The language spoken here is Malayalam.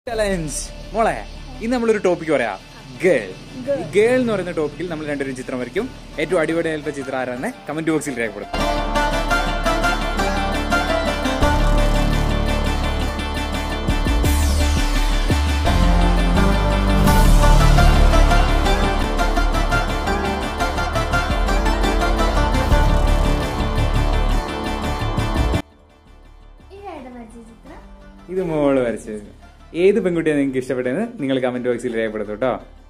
ചലഞ്ച് മോളെ ഇന്ന് നമ്മളൊരു ടോപ്പിക് പറയാം ഗേൾ ഈ ഗേൾ എന്ന് പറയുന്ന ടോപ്പിക്കിൽ നമ്മൾ രണ്ടുപേരും ചിത്രം വരയ്ക്കും ഏറ്റവും അടിപൊളിയായിട്ടുള്ള ചിത്രം ആരാന്ന് കമന്റ് ബോക്സിൽ രേഖപ്പെടുത്തും ഇതായിട്ട് വരച്ച ചിത്രം ഇത് മോള് വരച്ചത് ഏത് പെൺകുട്ടിയാണ് നിങ്ങൾക്ക് ഇഷ്ടപ്പെട്ടതെന്ന് നിങ്ങൾ കമന്റ് ബോക്സിൽ രേഖപ്പെടുത്തും കേട്ടോ